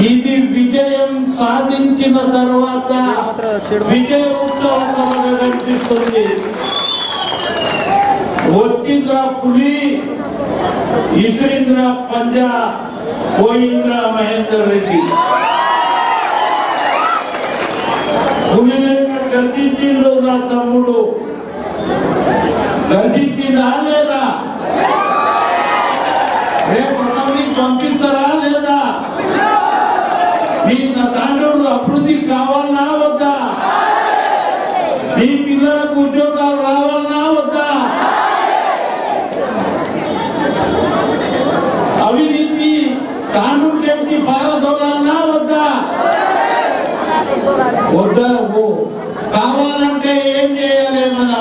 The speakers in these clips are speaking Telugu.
ఇది విజయం సాధించిన తర్వాత విజయ ఉత్సవ సభగా కనిపిస్తుంది వచ్చింద్ర పులి ఇస్రింద్ర పంజా పోయింద్ర మహేందర్ రెడ్డి పులిని గర్జించిండు నా తమ్ముడు గర్జించిందా లేదా రేపు అసెంబ్లీ పంపిస్తారా లేదా మీ నా తాండూరు అభివృద్ధి కావాలన్నా వద్దా మీ పిల్లలకు ఉద్యోగాలు రావాలన్నా వద్దా అవినీతి తాండూరు కేంద్రీ పారదోలాలన్నా వద్దా వద్దా ఓ. కావాలంటే ఏం చేయాలి మనం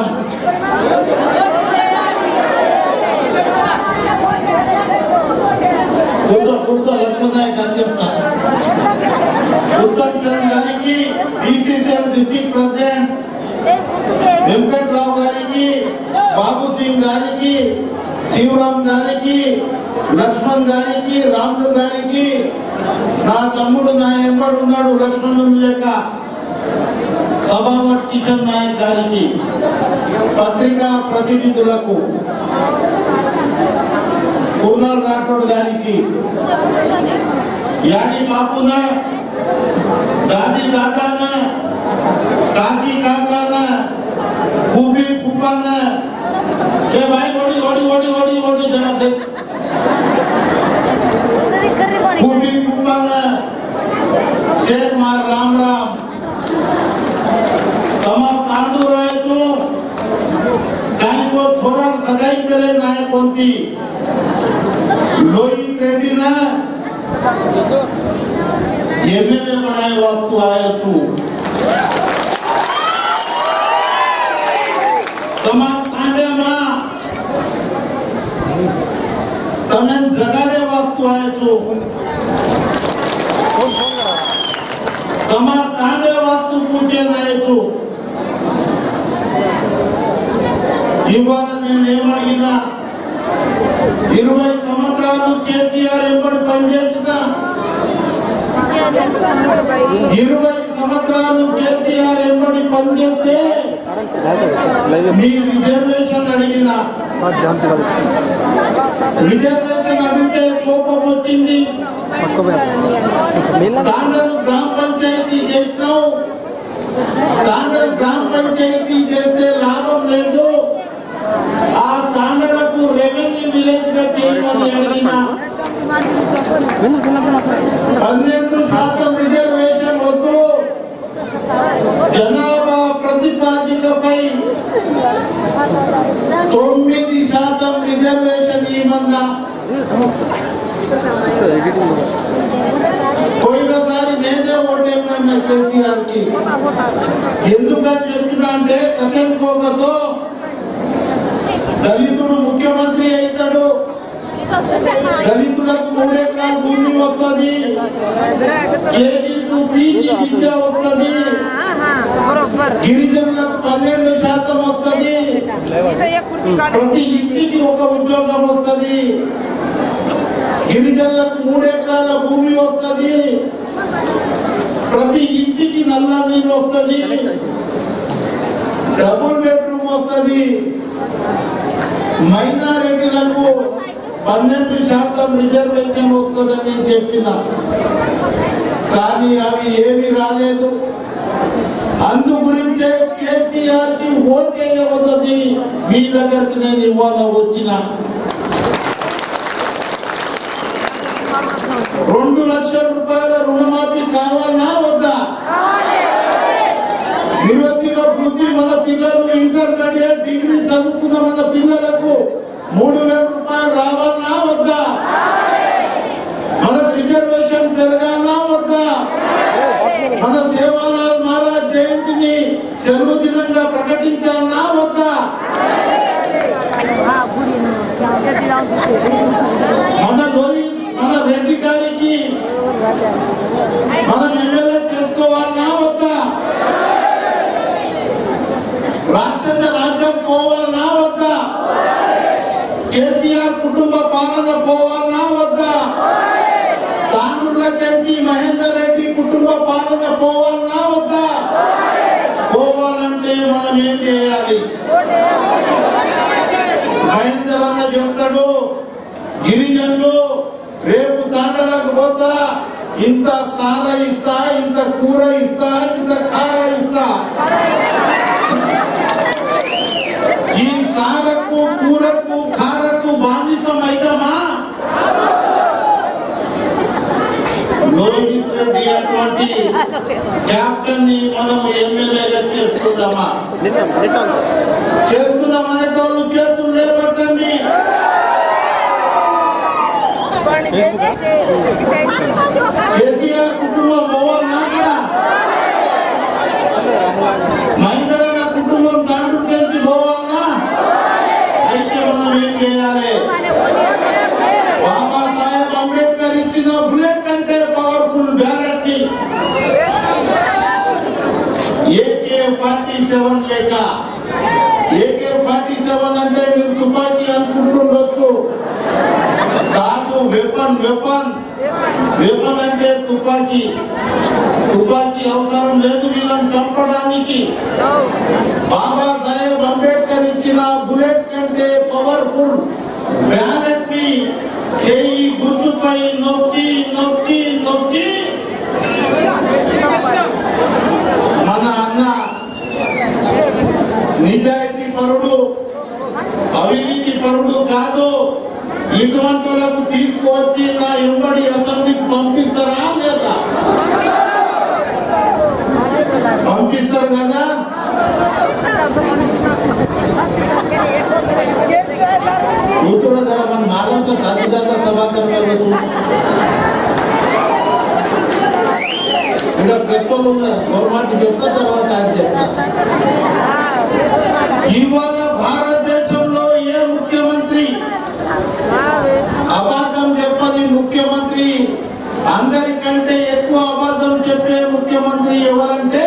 కూర్చో కూర్చో లక్ష్మణాయక్ అని చెప్తా ఉత్తమ్ చంద్ గారికి బీసీసీఎల్ డిస్ట్రిక్ట్ ప్రెసిడెంట్ వెంకట్రావు గారికి బాబు సింగ్ గారికి శివరాం గారికి లక్ష్మణ్ గారికి రాములు గారికి నా తమ్ముడు నా ఎంబడి ఉన్నాడు లక్ష్మణుని లేక సభాపతి కిషన్ నాయక్ గారికి పత్రికా ప్రతినిధులకు పూర్ణాల్ రాఠోడ్ గారికి యాని బాపున దాది దాదాన కాకి కాకాన కూపి పుప్పాన ఏ భాई ఓడి ఓడి ఓడి ఓడి ఓడి జरा दे కూపి పుప్పాన शेर मार राम राम तमाम तांडूर आहे तू काही को थोडा सगाई करे नाही कोणती लोहित रेड्डी ना एमएलए बनाए वस्तू आहे तू તમામ તાંડેમાં તમે જગાડે વસ્તુ આવે છો તમાર તાંડે વસ્તુ પૂછે જાય છો ఇవాళ నేను ఏమడిగినా ఇరవై సంవత్సరాలు కేసీఆర్ ఎంబడి పనిచేసిన ఇరవై సంవత్సరాలు కేసీఆర్ ఎంబడి పనిచేస్తే మీ రిజర్వేషన్ అడిగిన రిజర్వేషన్ అడిగితే కోపం వచ్చింది తాండలు గ్రామ పంచాయతీ చేసినావు తాండలు గ్రామ పంచాయతీ చేస్తే లాభం లేదు ఆ తాండలకు రెవెన్యూ విలేజ్ గా చేయమని అడిగిన పన్నెండు శాతం రిజర్వేషన్ వద్దు జనాభా ప్రతిపాదికపై తొమ్మిది శాతం రిజర్వేషన్ ఇవ్వమన్నా పోయినసారి నేనే ఓటేమన్నా కేసీఆర్ కి ఎందుకని చెప్తున్నా అంటే కసంకోకతో దళితుడు ముఖ్యమంత్రి అవుతాడు దళితులకు మూడు ఎకరాల భూమి వస్తుంది కేజీ టు పీజీ విద్య వస్తుంది గిరిజనులకు పన్నెండు శాతం వస్తుంది ప్రతి ఇంటికి ఒక ఉద్యోగం వస్తుంది గిరిజనులకు మూడు ఎకరాల భూమి వస్తుంది ప్రతి ఇంటికి నల్ల నీళ్ళు వస్తుంది డబుల్ బెడ్రూమ్ వస్తుంది మైనారిటీలకు పన్నెండు శాతం రిజర్వేషన్ వస్తుందని చెప్పిన కానీ అవి ఏమీ రాలేదు అందు గురించే కేసీఆర్ కి ఓటేయవద్దని మీ దగ్గరికి నేను ఇవాళ వచ్చిన రెండు లక్షల రూపాయల రుణమాఫీ కావాలన్నా వద్దా నిరుద్యోగ వృద్ధి మన పిల్లలు ఇంటర్మీడియట్ డిగ్రీ చదువుకున్న మన పిల్లలకు మూడు వేల రూపాయలు రావాలన్నా వద్దా మనకు రిజర్వేషన్ పెరగాలన్నా వద్దా మన సేవాలాల్ మహారాజ్ జయంతిని సెలవు దినంగా ప్రకటించాలన్నా వద్దా మన లోని మన రెడ్డి గారికి మనం ఎమ్మెల్యే చేసుకోవాలన్నా వద్దా రాక్షస రాజ్యం పోవాలన్నా వద్దా కేసీఆర్ కుటుంబ పాలన పోవాలన్నా వద్దా తాండూరులకెంచి మహేందర్ రెడ్డి కుటుంబ పాలన పోవాలన్నా వద్దా పోవాలంటే మనం ఏం చేయాలి మహేందర్ అన్న చెప్తాడు గిరిజనులు రేపు తాండలకు పోతా ఇంత సార ఇస్తా ఇంత కూర ఇస్తా ఇంత కార ఇస్తా ఈ సారకు కూరకు కారకు బానిసం అయితమా లోహిత్ రెడ్డి అటువంటి క్యాప్టెన్ ని మనము ఎమ్మెల్యేగా చేసుకుందామా చేసుకుందాం అనేటోళ్ళు చేతులు లేపట్టండి కేసీఆర్ కుటుంబం పోవాలన్నా కూడా మహేంద్రన్న కుటుంబం దాంట్లో నుంచి పోవాలన్నా అయితే మనం ఏం చేయాలి బాబాసాహెబ్ అంబేద్కర్ ఇచ్చిన బుల్లెట్ అంటే పవర్ఫుల్ బ్యాలెట్ ని ఏకే ఫార్టీ సెవెన్ లేక ఏకే ఫార్టీ సెవెన్ అంటే మీరు తుపాకీ అనుకుంటుండొచ్చు కాదు వెపన్ వెపన్ వెపన్ అంటే తుపాకీ తుపాకీ అవసరం లేదు వీళ్ళని చంపడానికి బాబాసాహెబ్ అంబేద్కర్ ఇచ్చిన బుల్లెట్ కంటే పవర్ఫుల్ బ్యాలెట్ ని చేయి గుర్తుపై నొక్కి నొక్కి నొక్కి మన అన్న నిజాయితీ పరుడు అవినీతి పరుడు కాదు ఇటువంటి వాళ్ళకు తీసుకువచ్చి నా ఎంబడి అసెంబ్లీకి పంపిస్తారా లేదా పంపిస్తారు కదా కూతురు ధర మన మాలంతో ఖచ్చితంగా సభాకరం వెళ్ళదు ఇక్కడ ప్రస్తుతం ఉన్నారు గవర్నమెంట్ చెప్తా తర్వాత ఆయన చెప్తా ఇవాళ భారతదేశంలో ఏ ముఖ్యమంత్రి అబద్ధం చెప్పని ముఖ్యమంత్రి అందరికంటే ఎక్కువ అబద్ధం చెప్పే ముఖ్యమంత్రి ఎవరంటే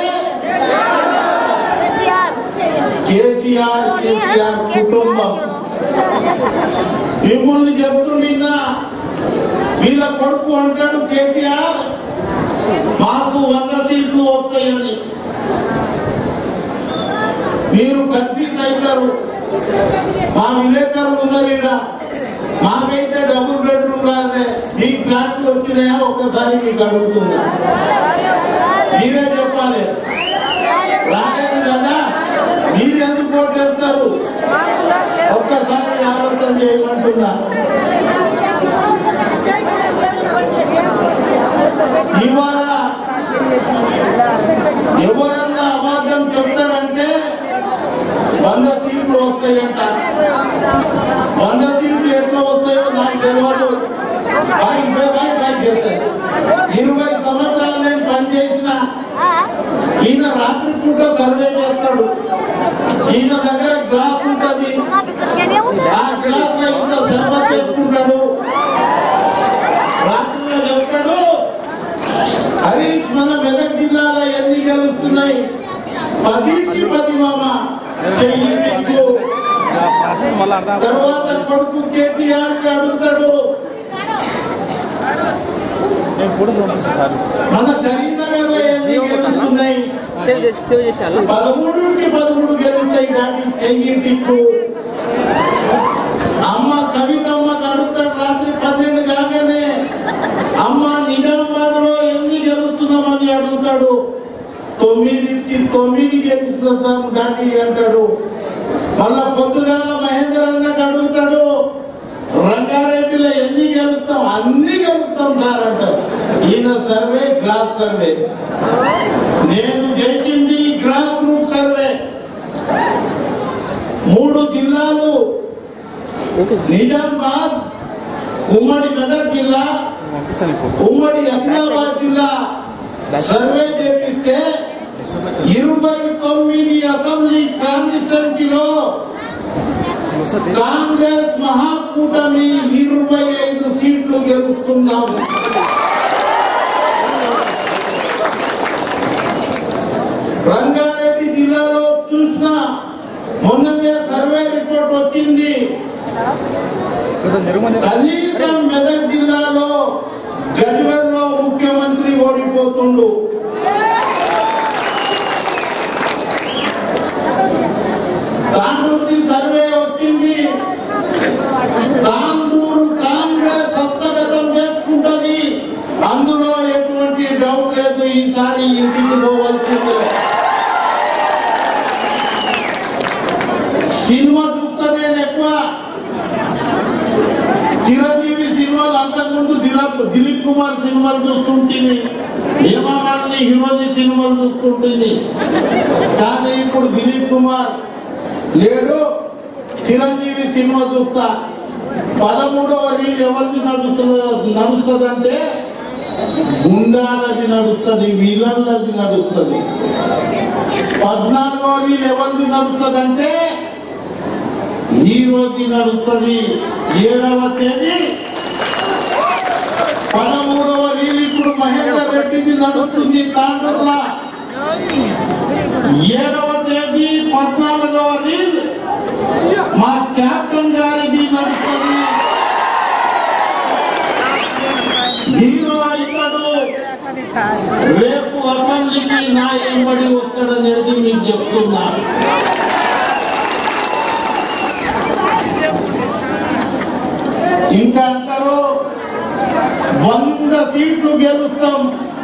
కేసీఆర్ కేసీఆర్ కుటుంబం మిమ్మల్ని చెప్తుండినా వీళ్ళ కొడుకు అంటాడు కేటీఆర్ మాకు వంద సీట్లు వస్తాయని మీరు కన్ఫ్యూజ్ అవుతారు మా విలేకరులు ఉన్నారు ఈడ మాకైతే డబుల్ బెడ్రూమ్ రాలే మీకు ఫ్లాట్లు వచ్చినాయా ఒక్కసారి మీకు అడుగుతుందా మీరే చెప్పాలి రాలేదు కదా మీరు ఎందుకు ఓటేస్తారు ఒక్కసారి ఆలోచన చేయమంటున్నా ఇవాళ ఎవరన్నా అబద్ధం చెప్తారంటే వంద సీట్లు వస్తాయంట వంద సీట్లు ఎట్లా వస్తాయో నాకు తెలియదు బాయ్ బాయ్ బాయ్ బాయ్ చేస్తాయి ఇరవై సంవత్సరాలు నేను పనిచేసిన ఈయన రాత్రి పూట సర్వే చేస్తాడు ఈయన దగ్గర గ్లాస్ ఉంటది ఆ గ్లాస్ లో ఇంత సర్వే చేసుకుంటాడు రాత్రిలో చెప్తాడు హరీష్ మన మెదక్ జిల్లాలో ఎన్ని గెలుస్తున్నాయి పదింటి పది మామ చెయ్యి నీకు మళ్ళీ అర్థం తర్వాత కొడుకు కేటీఆర్ కి అడుగుతాడు నేను ఫోటో పంపిస్తాను సార్ మన కరీంనగర్ లో ఎన్ని గెలుస్తున్నాయి సేవ్ చేసి సేవ్ చేసేయాలా పదమూడుకి పదమూడు గెలుస్తాయి కానీ చెయ్యి టిక్కు అమ్మ కవితమ్మకి అడుగుతాడు రాత్రి పన్నెండు కాగానే అమ్మ నిజామాబాద్ లో ఎన్ని గెలుస్తున్నామని అడుగుతాడు తొమ్మిదికి తొమ్మిది గెలుస్తాం డాడీ అంటాడు మళ్ళా పొద్దుగాల మహేందర్ అన్నకు అడుగుతాడు రంగారెడ్డిలో ఎన్ని గెలుస్తాం అన్ని గెలుస్తాం సార్ అంటారు ఈయన సర్వే గ్లాస్ సర్వే నేను చేసింది గ్రాస్ రూట్ సర్వే మూడు జిల్లాలు నిజామాబాద్ ఉమ్మడి మెదక్ జిల్లా పంపిస్తాను ఈ ఫోటో ఉమ్మడి ఆదిలాబాద్ జిల్లా సర్వే చేపిస్తే ఇరవై తొమ్మిది అసెంబ్లీ కాన్స్టిట్యున్సీలో వస్తుంది కాంగ్రెస్ మహాకూటమి ఇరవై ఐదు సీట్లు గెలుస్తున్నాం రంగారెడ్డి జిల్లాలో చూసిన మొన్ననే సర్వే రిపోర్ట్ వచ్చింది కొంచెం నిర్మల్ కనీసం మెదక్ జిల్లాలో గజ్వెల్లో ముఖ్యమంత్రి పోతుండు తాండూరుకి సర్వే వచ్చింది తాండూరు కాంగ్రెస్ హస్తగతం చేసుకుంటది అందులో ఎటువంటి డౌట్ లేదు ఈసారి ఇంటికి పోవలసిందే సినిమా చూస్తుంది ఎక్కువ చిరంజీవి సినిమాలు అంతకుముందు దిలీప్ దిలీప్ కుమార్ సినిమాలు చూస్తుంటుంది హేమామాలిని హీరోజీ సినిమాలు చూస్తుంటుంది కానీ ఇప్పుడు దిలీప్ కుమార్ లేడు చిరంజీవి సినిమా చూస్తా పదమూడవ రీల్ ఎవరిది నడుస్తుంది నడుస్తుందంటే గుండాలది నడుస్తుంది వీళ్ళది నడుస్తుంది పద్నాలుగవ రీల్ ఎవరిది నడుస్తుందంటే హీరోది నడుస్తుంది ఏడవ తేదీ పదమూడవ రీల్ ఇప్పుడు మహేందర్ రెడ్డిది నడుస్తుంది తాండూరులా ఏడవ తేదీ పద్నాలుగవ రీల్ మా కెప్టెన్ గారిది నడుస్తుంది హీరో ఇతడు రేపు అసెంబ్లీకి నా ఎంబడి వస్తాడనేది మీకు చెప్తున్నా ఇంకా అంటారు వంద సీట్లు గెలుస్తాం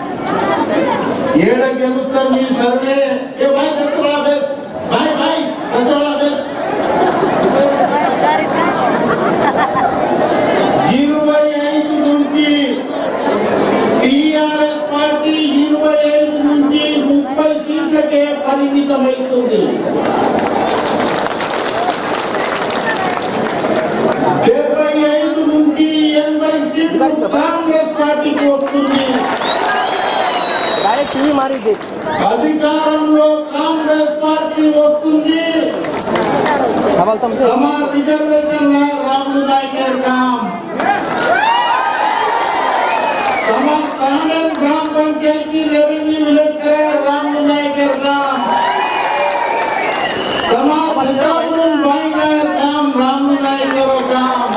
ఏడ గెలుస్తాం మీ సర్వే ఏ బాయ్ దసరా బేస్ బాయ్ బాయ్ దసరా బేస్ ఇరవై ఐదు నుంచి టిఆర్ఎస్ పార్టీ ఇరవై ఐదు నుంచి ముప్పై సీట్లకే పరిమితమవుతుంది డెబ్బై ఐదు నుంచి ఎనభై సీట్లు కాంగ్రెస్ పార్టీకి వస్తుంది डायरेक्ट टीवी मारी देख అధికారంలో కాంగ్రెస్ పార్టీ వస్తుంది क्या बोलता मुझे हमार रिजर्वेशन है रामदुदाई के काम तमाम कांगन ग्राम पंचायत की रेवेन्यू विलेज करे रामदुदाई के काम तमाम प्रजापुरम भाई रहे काम रामदुदाई करो काम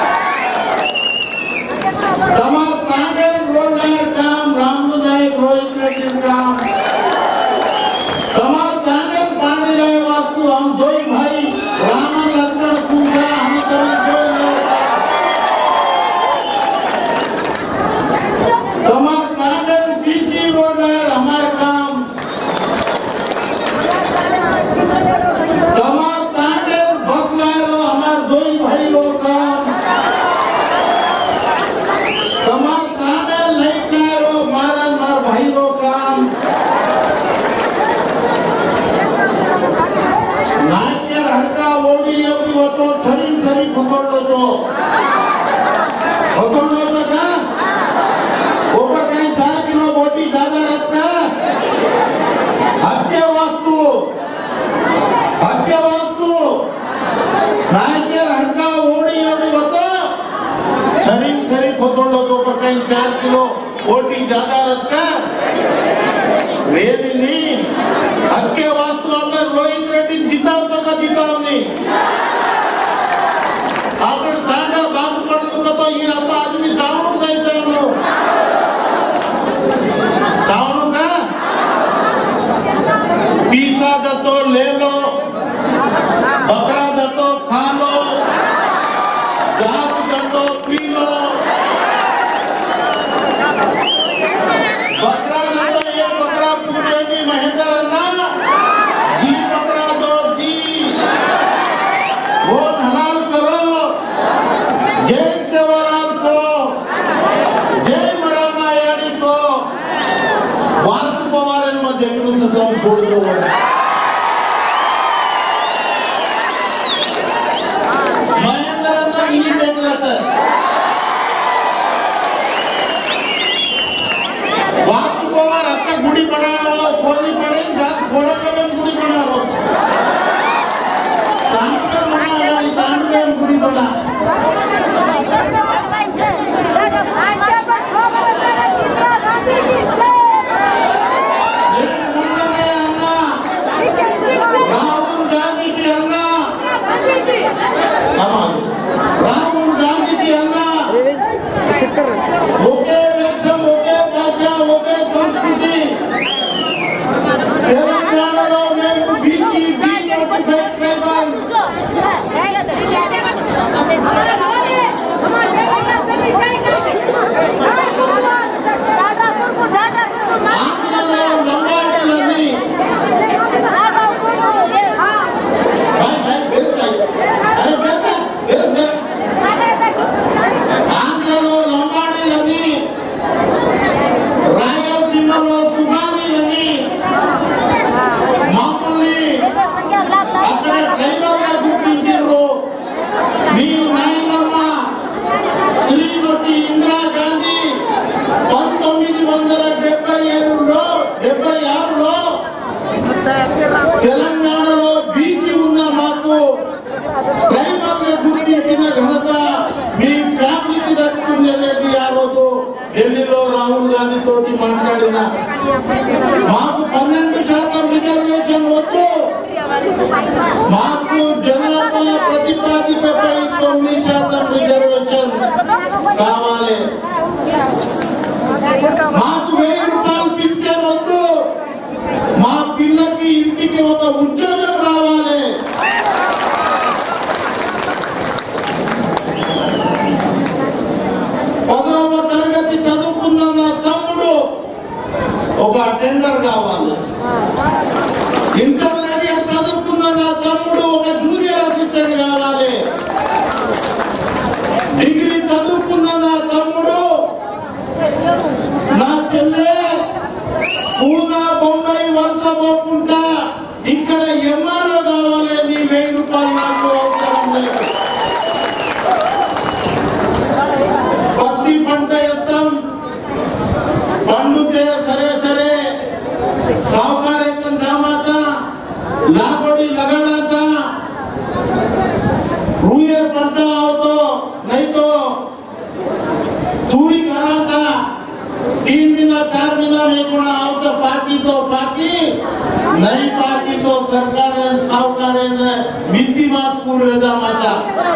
तमाम कांगन रोड रहे काम रामदुदाई रोहित रेड्डी काम तमाम कांगन पानी रहे वास्तु हम दो ही भाई रामन लक्ष्मण कुंभा हम कभी दो तमाम कांगन सीसी रोड है हमारे काम तमाम कांगन बस लाए लो हमारे दो ही भाई लोग काम तमाम कांगन लाइट लाए लो महाराज मार भाई लोग काम नाट्य हड़का ओडी एवढी होतो ठरी ठरी पकडलो तो पकडलो का ऊपर काही चार किलो बोटी दादा रस्ता हत्या वास्तू हत्या वास्तू नाट्य हड़का ओडी एवढी होतो ठरी ठरी पकडलो तो ऊपर काही चार किलो बोटी दादा रस्ता వేదిని హత్య వాస్తు అందరు రోహిత్ రెడ్డి దితాంతగా దితా ఉంది అప్పుడు తాండా బాగుపడుతుందో ఈ అప్ప ఆదమి తావును కైతాను తావునుగా पीसा दतो ले लो बकरा दतो खा लो दारू दतो पी लो बकरा दतो ये बकरा पूरे भी महेंद्र अन्ना दी बकरा दो दी वो हलाल करो जय सेवालाल को जय मरम्मा याडी को वास्तु पवारांमध्ये विरुद्ध जाऊन सोडलो महेंद्रांना मी देखलं तर वास्तु पवार आता गुढी पडायला कोणी पडेल जास्त कोणाकडे गुढी पडावं तांडवे म्हणा आणि तांडवे गुढी पडा एक मुंडने अण्णा राहुल गांधी की अण्णा आम्हाला राहुल गांधी की अण्णा अरे सिट कर रहे ओके वेक्षम ओके भाषा ओके संस्कृती తెలంగాణలో బీసీ ఉన్న మాకు డ్రైవర్లు గుర్తించిన ఘనత మీ ఫ్యామిలీకి దక్కుతుంది అనేది ఆ రోజు ఢిల్లీలో రాహుల్ గాంధీ తోటి మాట్లాడిన మాకు పన్నెండు శాతం రిజర్వేషన్ వద్దు మాకు జనాభా ప్రతిపాదికపై తొమ్మిది శాతం రిజర్వేషన్ కావాలి మాకు వెయ్యి రూపాయలు పింఛన్ వద్దు మా పిల్లకి ఇంటికి ఒక ఉద్యోగం రావాలి పదవ తరగతి చదువుకున్న నా తమ్ముడు ఒక అటెండర్ కావాలి ఇంటర్మీడియట్ చదువుకున్న నా తమ్ముడు ఒక జూనియర్ అసిస్టెంట్ కావాలి డిగ్రీ చదువుకున్న నా తమ్ముడు నా చెల్లె పూనా బొంబాయి వలస పోకుండా ఇక్కడ ఎంఆర్ఓ కావాలి నీ వెయ్యి రూపాయలు నాకు అవసరం లేదు పత్తి పంట వేస్తాం పండుతే సరే సరే साहूकार एकदम कामाचा लागवडी लगाडाचा रुयर पंटा होतो नाही तो तुरी कराचा तीन महिना चार महिना नाही कोणा आवतं पाकी तो पाकी नाही पाकी तो सरकार सावकार भीती मात पूर्व जमाचा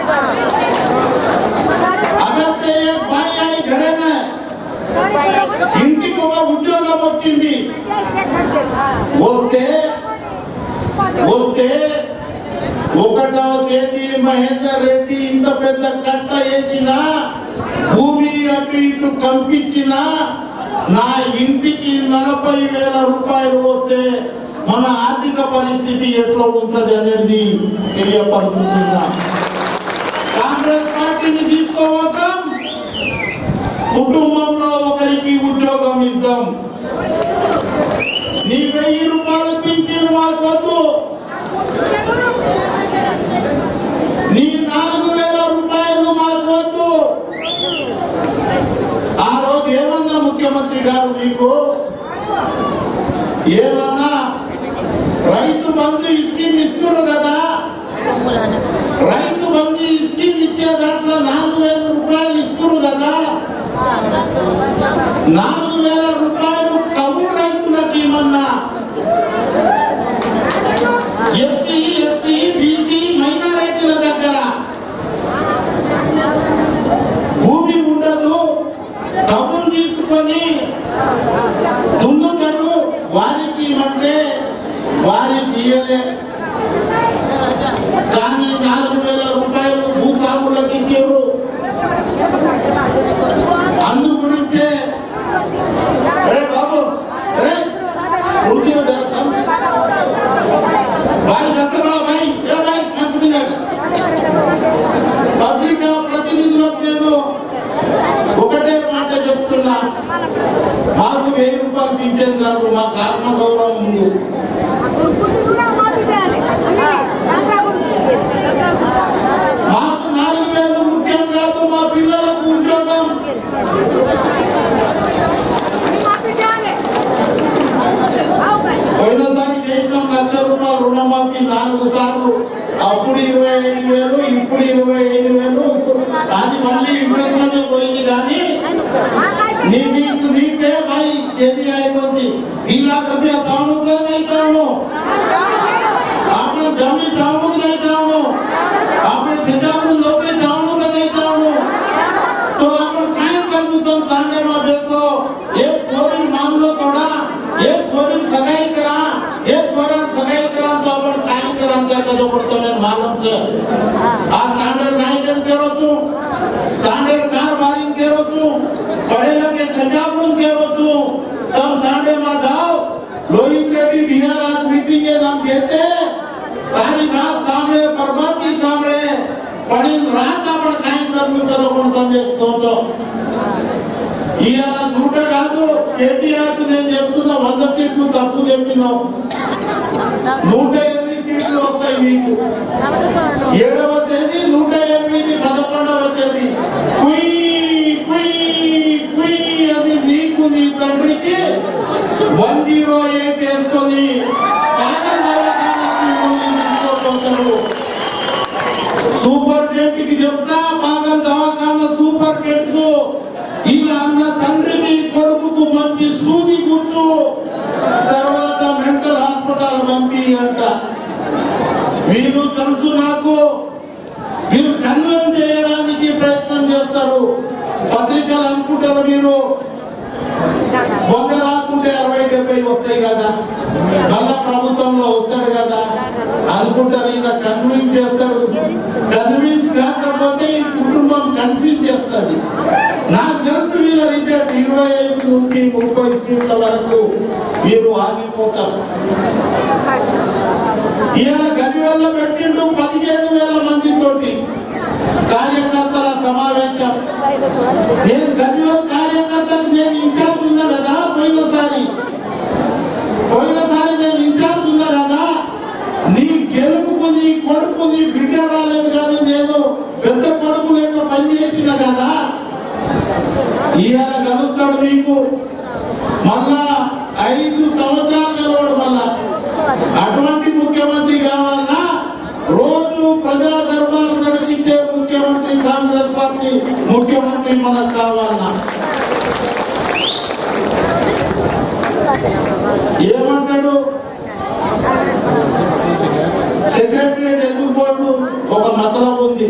अगर ते एक बाई आई घरे ना ఇంటికి ఒక ఉద్యోగం వచ్చింది వస్తే వస్తే ఒకటవ తేదీ మహేందర్ రెడ్డి ఇంత పెద్ద కట్ట వేసిన భూమి అటు ఇటు కంపించిన నా ఇంటికి నలభై వేల రూపాయలు వస్తే మన ఆర్థిక పరిస్థితి ఎట్లా ఉంటది అనేది తెలియపరుచుతున్నా కాంగ్రెస్ పార్టీని తీసుకోవద్దాం కుటుంబంలో ఒకరికి ఉద్యోగం ఇద్దాం నీ వెయ్యి రూపాయలు పింఛన్ మాకు వద్దు నీ నాలుగు వేల రూపాయలు మాకు వద్దు ఆ రోజు ఏమన్నా ముఖ్యమంత్రి గారు మీకు ఏమన్నా రైతు బంధు స్కీమ్ ఇస్తున్నారు కదా రైతు బంధు స్కీమ్ ఇచ్చే దాంట్లో నాలుగు వేల రూపాయలు ఇస్తున్నారు కదా నాలుగు వేల రూపాయలు కబుల్ రైతులకు ఇవ్వన్నా ఎస్టీ ఎస్టీ బీసీ మైనారిటీల దగ్గర భూమి ఉండదు కబుల్ తీసుకొని దున్నుతాడు వారికి ఇవ్వంటే వారికి ఇయ్యలే కానీ నాలుగు వేల రూపాయలు భూస్వాములకు ఇచ్చారు అందు గురించే అరే బాబు అరే ఉడికిన జరుగుతాం వారి దగ్గర భాయ్ ఏ భాయ్ మంత్రి గారు పత్రికా ప్రతినిధులకు నేను ఒకటే మాట చెప్తున్నా మాకు వెయ్యి రూపాయలు పింఛన్ కాదు మాకు ఆత్మగౌరవం ఉంది మాకు నాలుగు వేలు ముఖ్యం కాదు మా పిల్లలకు ఉద్యోగం పోయినసారి చేసిన లక్ష రూపాయలు రుణమాఫీ నాలుగు సార్లు అప్పుడు ఇరవై ఐదు వేలు ఇప్పుడు ఇరవై ఐదు వేలు అది మళ్ళీ ఇంటర్లోనే పోయింది కానీ నీ నీకు నీకే భాई केदी आई कोणती तीन लाख रुपया जाणू का नाही जाणू आपण जमीन जाणू नाही जाणू आपण त्याच्याकडून नोकरी जाणू का नाही जाणू तो आपण काय करतो तो तांडे मा बेसो एक चोरी मामलो तोडा एक चोरी सगाई करा एक चोरा सगाई करा तो आपण काय करा त्याचा जो पण तुम्ही मालूम છે આ તાંડર નાઈ કેમ કેરો છું તાંડર કાર મારીને કેરો છું પડેલા કે ખજાબડું કેરો છું તમ તાંડે માં જાઓ લોહિત રેડ્ડી બિહાર આજ मीटिंग के नाम देते सारी रात सामने बर्बादी सामने पड़ी रात आपण काय करनु करो पण તમે એક સોચો ఇవాళ నూట కాదు కేటీఆర్ నేను చెప్తున్నా వంద సీట్లు తప్పు చెప్పినావు నూట ఎనిమిది సీట్లు వస్తాయి మీకు ఏడవ తేదీ నూట ఎనిమిది పదకొండవ తేదీ కుయ్ కుయ్ కుయ్ అది నీకు నీ తండ్రికి వన్ జీరో ఎయిట్ వేసుకొని కాగా మీకు చెప్తా బాగా దవాఖాన సూపర్ కెట్కు ఇలా అన్న తండ్రికి కొడుకుకు మంచి సూది గుర్తు తర్వాత మెంటల్ హాస్పిటల్ పంపి అంట మీరు తెలుసు నాకు మీరు కన్వెన్స్ చేయడానికి ప్రయత్నం చేస్తారు పత్రికలు అనుకుంటారు మీరు వంద రాకుంటే అరవై డెబ్బై వస్తాయి కదా మళ్ళా ప్రభుత్వంలో వస్తాడు కదా అనుకుంటారు ఈయన కన్విన్స్ చేస్తాడు కన్విన్స్ కాకపోతే ఈ కుటుంబం కన్ఫ్యూజ్ చేస్తుంది నాకు తెలుసు వీళ్ళ రిజల్ట్ ఇరవై ఐదు నుండి ముప్పై సీట్ల వరకు మీరు ఆగిపోతారు ఈయన గదివల్ల పెట్టిండు పదిహేను వేల మందితోటి కార్యకర్తల సమావేశం నేను గదివల్ కార్యకర్తకు నేను ఇన్ఛార్జ్ ఉన్నా కదా పోయినసారి పోయినసారి నేను ఇన్ఛార్జ్ ఉన్నా కదా నీ గెలుపుకు నీ కొడుకు నీ బిడ్డ రాలేదు కానీ నేను పెద్ద కొడుకు లేక పనిచేసిన కదా ఈయన కలుస్తాడు నీకు మళ్ళా ఐదు సంవత్సరాలు గెలవడు మళ్ళా అటువంటి ముఖ్యమంత్రి కావాలన్నా రోజు ప్రజా దర్బారు నడిపించే ముఖ్యమంత్రి కాంగ్రెస్ పార్టీ ముఖ్యమంత్రి మనకు కావాలన్నా ఏమంటాడు సెక్రటరియట్ ఎందుకు పోడు ఒక మతలం ఉంది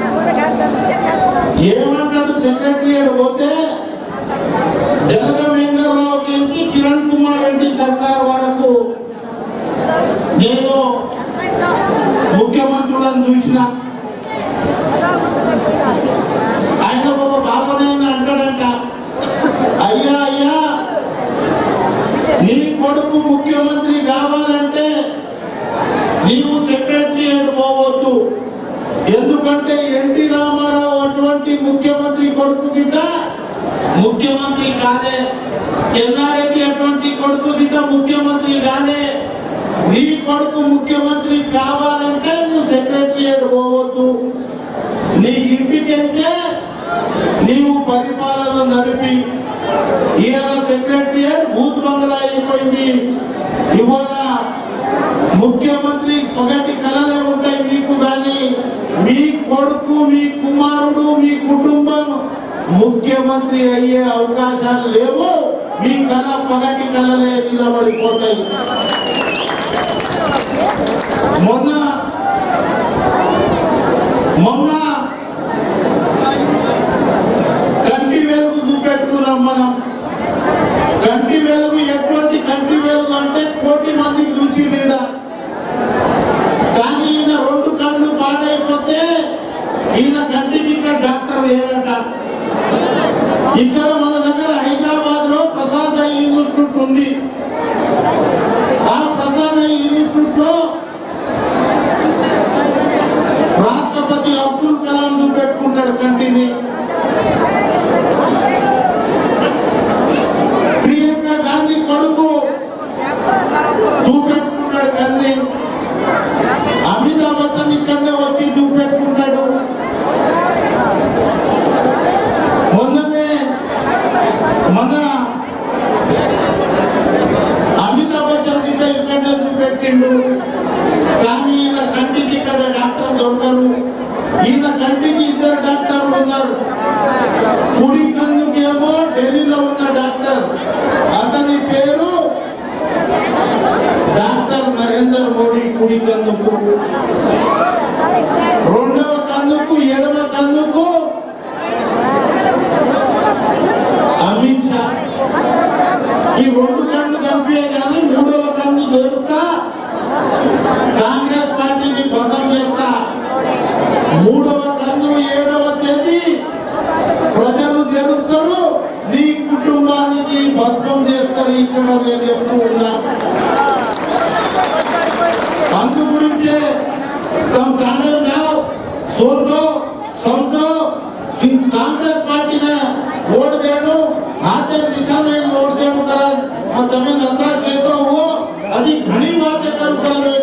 ఏమంటాడు సెక్రటరియట్ పోతే జనగ వెంకటరావుకి కిరణ్ కుమార్ రెడ్డి సర్కార్ వరకు నేను ముఖ్యమంత్రులను చూసిన ఆయన ఒక పాపనైనా అంటాడంట అయ్యా అయ్యా నీ కొడుకు ముఖ్యమంత్రి కావాలంటే నీవు సెక్రటరియట్ పోవద్దు ఎందుకంటే ఎన్టీ రామారావు అటువంటి ముఖ్యమంత్రి కొడుకు గిట్ట ముఖ్యమంత్రి కాదే చెన్నారెడ్డి అటువంటి కొడుకు గిట్ట ముఖ్యమంత్రి కాదే నీ కొడుకు ముఖ్యమంత్రి కావాలంటే నువ్వు సెక్రటరియట్ పోవద్దు నీ ఇంటికెళ్తే నీవు పరిపాలన నడిపి ఈయన సెక్రటరియట్ బూత్ బంగ్లా అయిపోయింది ఇవాళ ముఖ్యమంత్రి ఒకటి కళలే ఉంటాయి మీకు కానీ మీ కొడుకు మీ కుమారుడు మీ కుటుంబం ముఖ్యమంత్రి అయ్యే అవకాశాలు లేవు మీ కళ పగటి కళలే నిలబడిపోతాయి మొన్న మొన్న కంటి వెలుగు చూపెట్టుకున్నాం మనం కంటి వెలుగు ఎటువంటి కంటి వెలుగు అంటే కోటి మంది చూసి నీడ కానీ ఈయన రెండు కళ్ళు పాడైపోతే ఈయన కంటికి ఇక్కడ డాక్టర్ లేరట ఇక్కడ మన దగ్గర హైదరాబాద్ లో ప్రసాద్ ఐ ఇన్స్టిట్యూట్ ఉంది ఆ ప్రసాద్ ఐ ఇన్స్టిట్యూట్ లో రాష్ట్రపతి అబ్దుల్ కలాం చూపెట్టుకుంటాడు కంటిని ప్రియాంక గాంధీ కొడుకు చూపెట్టుకుంటాడు కంది అమితాబ్ బచ్చన్ ఇక్కడనే వచ్చి చూపెట్టుకుంటాడు మొన్ననే మన అమితాబ్ బచ్చన్ గిట్ట ఇక్కడనే చూపెట్టిండు కానీ ఈయన కంటికి ఇక్కడ డాక్టర్ దొరకరు ఈయన కంటికి ఇద్దరు డాక్టర్లు ఉన్నారు కుడి కన్నుకేమో ఢిల్లీలో ఉన్న డాక్టర్ అతని పేరు డాక్టర్ నరేందర్ మోడీ కుడి కన్నుకు రెండవ కన్నుకు ఎడమ కన్నుకు అమిత్ షా ఈ రెండు కళ్ళు కనిపించే కానీ మూడవ కన్ను దొరుకుతా కాంగ్రెస్ పార్టీని భంగం చేస్తా మూడవ కన్ను ఏడవ తేదీ ప్రజలు జరుపుతారు నీ కుటుంబానికి భస్మం చేస్తారు ఇక్కడ నేను చెప్తూ ఉన్నా అందు గురించే తమ కాంగ్రెस जाओ सोच लो समझो कि कांग्रेस पार्टी ने वोट देनो हाथे दिशा में वोट देनो करा और તમે નતરા કહેતો હો હજી ઘણી વાતે કરું કરે